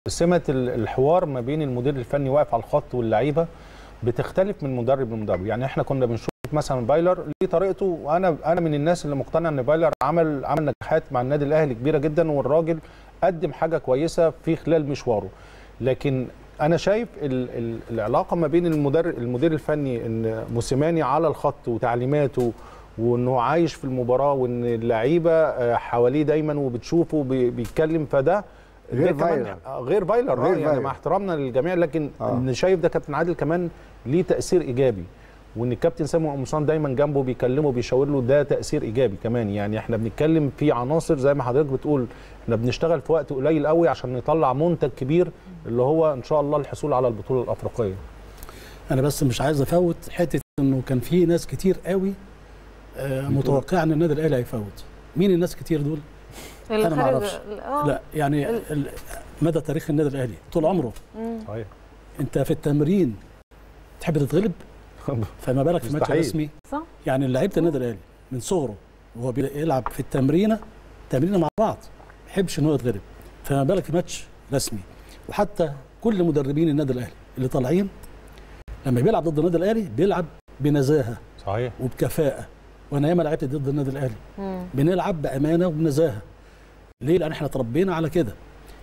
سمه ال- الحوار ما بين المدير الفني واقف على الخط واللعيبه بتختلف من مدرب لمدرب يعني احنا كنا بنشوف مثلا بايلر ليه طريقته وانا انا من الناس اللي مقتنع ان بايلر عمل عمل نجاحات مع النادي الاهلي كبيره جدا والراجل قدم حاجه كويسه في خلال مشواره لكن انا شايف ال ال العلاقه ما بين المدر المدير الفني ان موسيماني على الخط وتعليماته وانه عايش في المباراه وان اللعيبه آه، حواليه دايما وبتشوفه بي- بيتكلم فده غير ده كمان فايلر. آه، غير بايلر غير غير يعني فايلر. مع احترامنا للجميع لكن آه. ان شايف ده كابتن عادل كمان ليه تاثير ايجابي وان الكابتن سامي قمصان دايما جنبه بيكلمه بيشاور له ده تاثير ايجابي كمان يعني احنا بنتكلم في عناصر زي ما حضرتك بتقول احنا بنشتغل في وقت قليل قوي عشان نطلع منتج كبير اللي هو ان شاء الله الحصول على البطوله الافريقيه انا بس مش عايز افوت حته انه كان في ناس كتير قوي آه، متوقعه ان النادي الاهلي هيفوت مين الناس كتير دول اللي أنا ما خارج- أعرفش. آه. لا يعني ال- ال- مدى تاريخ النادي الاهلي طول عمره مم. صحيح انت في التمرين تحب تتغلب فما بالك في ماتش مستحيل. رسمي صح يعني لعيبه النادي الاهلي من صغره وهو بيلعب في التمرينه تمرينه مع بعض ما يحبش ان هو يتغلب فما بالك في ماتش رسمي وحتى كل مدربين النادي الاهلي اللي طالعين لما بيلعب ضد النادي الاهلي بيلعب بنزاهه صحيح وبكفاءه وانا ياما لعبت ضد النادي الاهلي مم. بنلعب بامانه وبنزاهه ليه لان احنا اتربينا على كده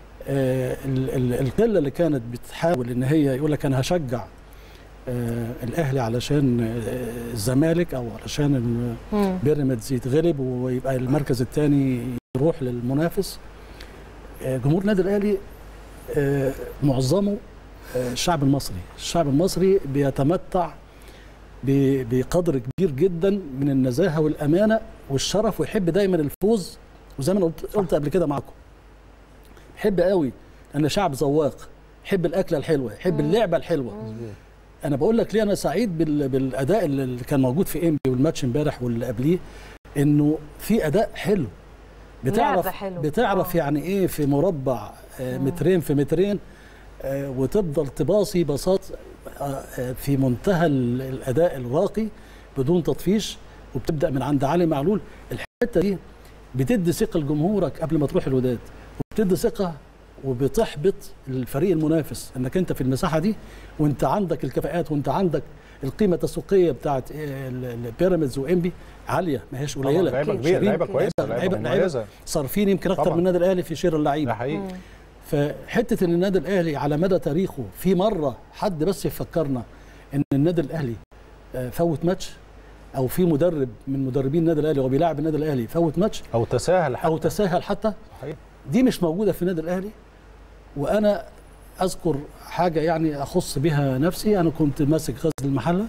آه ال- ال- القله اللي كانت بتحاول ان هي يقول لك انا هشجع آه الاهلي علشان آه الزمالك او علشان ال- مم. بيراميدز يتغلب ويبقى المركز الثاني يروح للمنافس آه، جمهور النادي الاهلي آه، معظمه آه، الشعب المصري الشعب المصري بيتمتع ب- بقدر كبير جدا من النزاهه والامانه والشرف ويحب دايما الفوز وزي ما أنا قلت قلت قبل كده معاكم يحب قوي لان شعب ذواق يحب الاكله الحلوه يحب اللعبه الحلوه انا بقول لك ليه انا سعيد بال- بالاداء اللي اللي كان موجود في انبي والماتش امبارح واللي قبليه انه في اداء حلو بتعرف لعبة حلوة. بتعرف آه. يعني ايه في مربع آه، مترين في مترين آه، وتفضل تباصي باصات آه، آه، في منتهى ال- الاداء الراقي بدون تطفيش وبتبدا من عند علي معلول الحته دي بتدي ثقه لجمهورك قبل ما تروح الوداد وبتدي ثقه وبتحبط الفريق المنافس انك انت في المساحه دي وانت عندك الكفاءات وانت عندك القيمه التسويقيه بتاعت آه، ال- ال- بيراميدز وانبي عاليه ما هيش طبعاً قليله لعيبه أكيد. كبيره شيرين. لعيبه كويسه لعيبة- لعيبه لعيبة- مميزه صارفين يمكن اكتر طبعاً. من النادي الاهلي في شراء ده اللعيبه حقيقي مم. فحته ان النادي الاهلي على مدى تاريخه في مره حد بس يفكرنا ان النادي الاهلي آه، فوت ماتش او في مدرب من مدربين النادي الاهلي وهو بيلاعب النادي الاهلي فوت ماتش او تساهل حتى او تساهل حتى صحيح دي مش موجوده في النادي الاهلي وانا اذكر حاجه يعني اخص بها نفسي انا كنت ماسك غزل المحله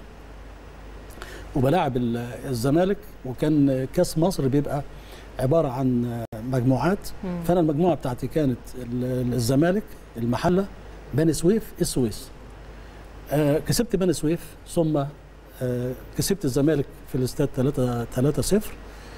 وبلاعب ال- الزمالك وكان كاس مصر بيبقى عباره عن مجموعات مم. فانا المجموعه بتاعتي كانت ال- الزمالك المحله بني سويف السويس آه كسبت بني سويف ثم آه كسبت الزمالك في الاستاد 3 3 0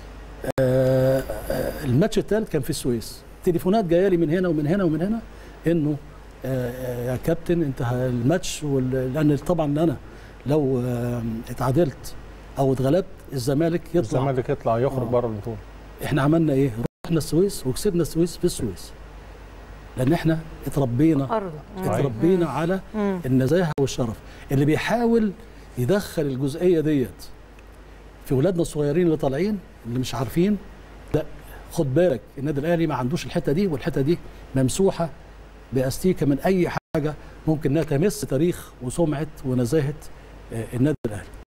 آه آه الماتش الثالث كان في السويس تليفونات جايه لي من هنا ومن هنا ومن هنا انه آه آه، يا كابتن انت ه- الماتش وال- لان طبعا انا لو آه اتعادلت او اتغلبت الزمالك يطلع الزمالك يطلع يخرج آه. بره البطوله احنا عملنا ايه؟ رحنا السويس وكسبنا السويس في السويس. لان احنا اتربينا أرض مم. اتربينا على مم. النزاهه والشرف اللي بيحاول يدخل الجزئيه ديت في ولادنا الصغيرين اللي طالعين اللي مش عارفين لا خد بالك النادي الاهلي ما عندوش الحته دي والحته دي ممسوحه باستيكه من اي حاجه ممكن انها تمس تاريخ وسمعه ونزاهه آه، النادي الاهلي